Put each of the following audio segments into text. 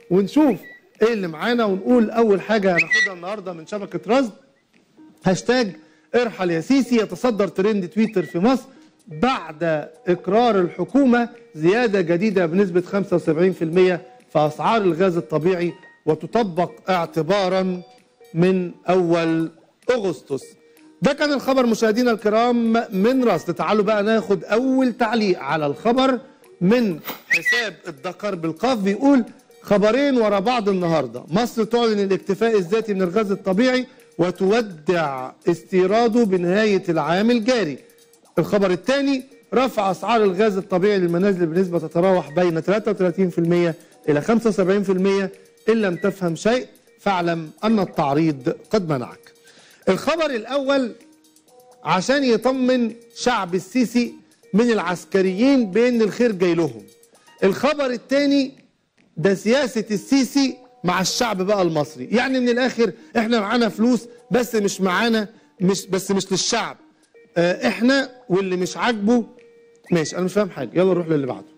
ونشوف ايه اللي معانا ونقول اول حاجه هناخدها النهارده من شبكه رصد هاشتاج ارحل يا سيسي يتصدر ترند تويتر في مصر بعد اقرار الحكومه زياده جديده بنسبه 75% في اسعار الغاز الطبيعي وتطبق اعتبارا من اول اغسطس ده كان الخبر مشاهدينا الكرام من رصد تعالوا بقى ناخد اول تعليق على الخبر من حساب الدكار بالقاف بيقول خبرين ورا بعض النهارده مصر تعلن الاكتفاء الذاتي من الغاز الطبيعي وتودع استيراده بنهايه العام الجاري الخبر الثاني رفع اسعار الغاز الطبيعي للمنازل بنسبه تتراوح بين 33% الى 75% ان لم تفهم شيء فاعلم ان التعريض قد منعك الخبر الاول عشان يطمن شعب السيسي من العسكريين بان الخير جاي لهم الخبر الثاني ده سياسه السيسي مع الشعب بقى المصري يعني من الاخر احنا معانا فلوس بس مش معانا مش بس مش للشعب اه احنا واللي مش عاجبه ماشي انا مش فاهم حاجه يلا نروح للي بعده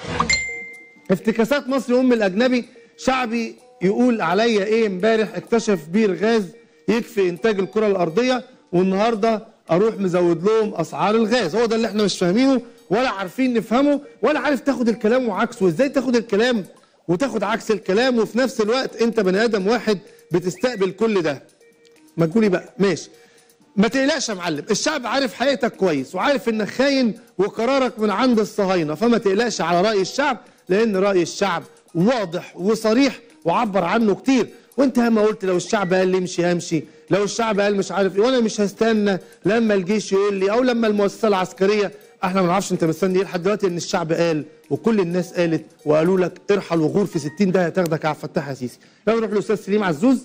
افتكاسات مصر ام الاجنبي شعبي يقول عليا ايه امبارح اكتشف بير غاز يكفي انتاج الكره الارضيه والنهارده اروح مزود لهم اسعار الغاز هو ده اللي احنا مش فاهمينه ولا عارفين نفهمه ولا عارف تاخد الكلام وعكسه ازاي تاخد الكلام وتاخد عكس الكلام وفي نفس الوقت انت بني ادم واحد بتستقبل كل ده ما تقولي بقى ماشي ما تقلقش يا معلم الشعب عارف حقيقتك كويس وعارف انك خاين وقرارك من عند الصهاينه فما تقلقش على راي الشعب لان راي الشعب واضح وصريح وعبر عنه كتير وانت ما قلت لو الشعب قال لي امشي همشي لو الشعب قال مش عارف ايه وانا مش هستنى لما الجيش يقول لي او لما المؤسسه العسكريه احنا ما نعرفش انت مستني ايه لحد دلوقتي ان الشعب قال وكل الناس قالت وقالوا لك ارحل وغور في 60 ده هتاخدك يا عبد الفتاح يا سيسي يلا نروح للاستاذ سليم عزوز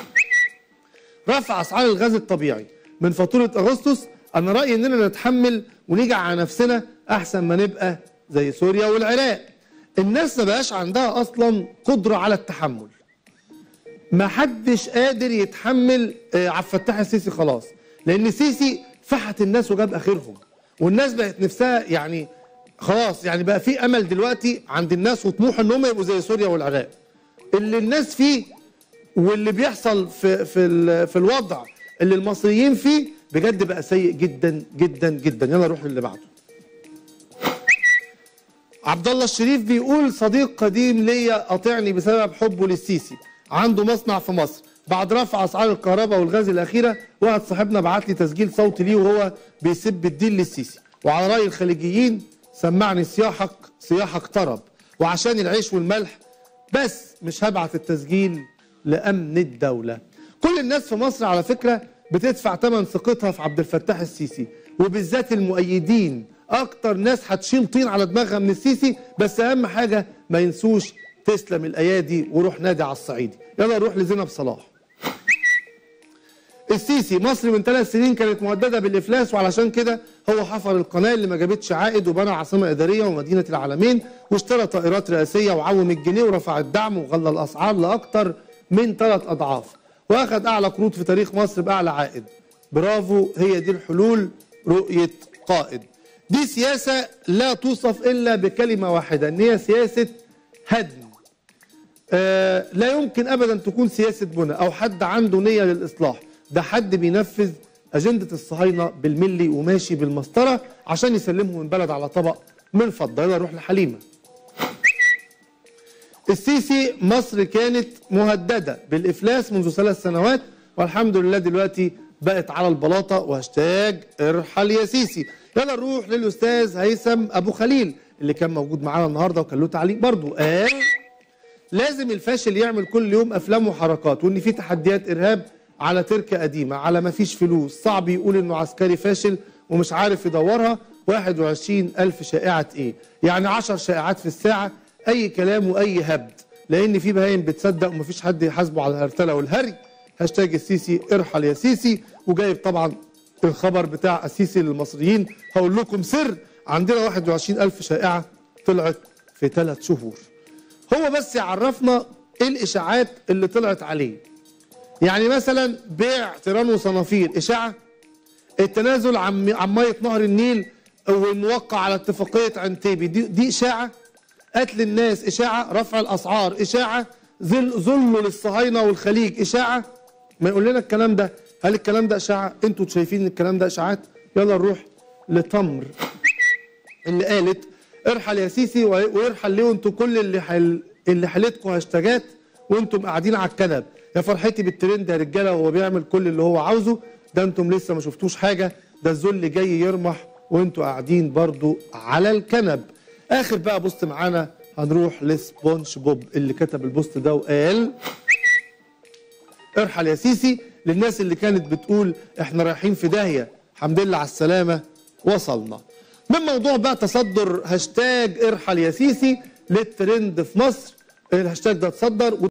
رفع اسعار الغاز الطبيعي من فاتوره اغسطس انا رايي اننا نتحمل ونيجي على نفسنا احسن ما نبقى زي سوريا والعراق الناس ما بقاش عندها اصلا قدره على التحمل ما حدش قادر يتحمل عبد الفتاح السيسي خلاص لان السيسي فحت الناس وجاب اخرهم والناس بقت نفسها يعني خلاص يعني بقى في امل دلوقتي عند الناس وطموح ان هم يبقوا زي سوريا والعراق اللي الناس فيه واللي بيحصل في في في الوضع اللي المصريين فيه بجد بقى سيء جدا جدا جدا يلا نروح للي بعده عبد الله الشريف بيقول صديق قديم ليا قاطعني بسبب حبه للسيسي عنده مصنع في مصر بعد رفع اسعار الكهرباء والغاز الاخيره واحد صاحبنا بعت لي تسجيل صوتي ليه وهو بيسب الدين للسيسي وعلى راي الخليجيين سمعني صياحك صياحك طرب وعشان العيش والملح بس مش هبعت التسجيل لامن الدوله كل الناس في مصر على فكره بتدفع ثمن ثقتها في عبد الفتاح السيسي وبالذات المؤيدين اكتر ناس هتشيل طين على دماغها من السيسي بس اهم حاجه ما ينسوش تسلم الايادي وروح نادي على الصعيدي يلا نروح لزينب صلاح السيسي مصر من ثلاث سنين كانت مهدده بالافلاس وعلشان كده هو حفر القناه اللي ما جابتش عائد وبنى عاصمه اداريه ومدينه العالمين واشترى طائرات رئاسيه وعوم الجنيه ورفع الدعم وغلى الاسعار لاكثر من ثلاث اضعاف واخذ اعلى قروض في تاريخ مصر باعلى عائد برافو هي دي الحلول رؤيه قائد دي سياسه لا توصف الا بكلمه واحده ان هي سياسه هدم آه لا يمكن ابدا تكون سياسه بنى او حد عنده نيه للاصلاح ده حد بينفذ اجنده الصهاينه بالملي وماشي بالمسطره عشان يسلمهم البلد على طبق من فضه يلا نروح لحليمه السيسي مصر كانت مهدده بالافلاس منذ ثلاث سنوات والحمد لله دلوقتي بقت على البلاطه وهاشتاج ارحل يا سيسي يلا نروح للاستاذ هيثم ابو خليل اللي كان موجود معانا النهارده وكان له تعليق برضه قال لازم الفاشل يعمل كل يوم افلام وحركات وان في تحديات ارهاب على تركه قديمه على ما فيش فلوس صعب يقول انه عسكري فاشل ومش عارف يدورها 21 ألف شائعة إيه يعني 10 شائعات في الساعة أي كلام وأي هبد لأن في بهايم بتصدق ومفيش حد يحاسبه على الهرتلة والهري هاشتاج السيسي ارحل يا سيسي وجايب طبعا الخبر بتاع السيسي للمصريين هقول لكم سر عندنا 21 ألف شائعة طلعت في ثلاث شهور هو بس يعرفنا ايه الاشاعات اللي طلعت عليه يعني مثلا بيع تيران وصنافير اشاعه التنازل عن عن ميه نهر النيل والموقع على اتفاقيه عنتيبي دي, دي اشاعه قتل الناس اشاعه رفع الاسعار اشاعه ذل ذله للصهاينه والخليج اشاعه ما يقول لنا الكلام ده هل الكلام ده اشاعه انتوا شايفين ان الكلام ده اشاعات يلا نروح لتمر اللي قالت ارحل يا سيسي ويرحل ليه وانتوا كل اللي حل اللي حلتكم هاشتاجات وانتم قاعدين على الكنب يا فرحتي بالترند يا رجاله وهو بيعمل كل اللي هو عاوزه ده انتم لسه ما شفتوش حاجه ده الذل جاي يرمح وانتوا قاعدين برضو على الكنب اخر بقى بوست معانا هنروح لسبونج بوب اللي كتب البوست ده وقال ارحل يا سيسي للناس اللي كانت بتقول احنا رايحين في داهيه الحمد لله على السلامه وصلنا من موضوع بقى تصدر هاشتاج ارحل يا سيسي للترند في مصر الهاشتاج ده اتصدر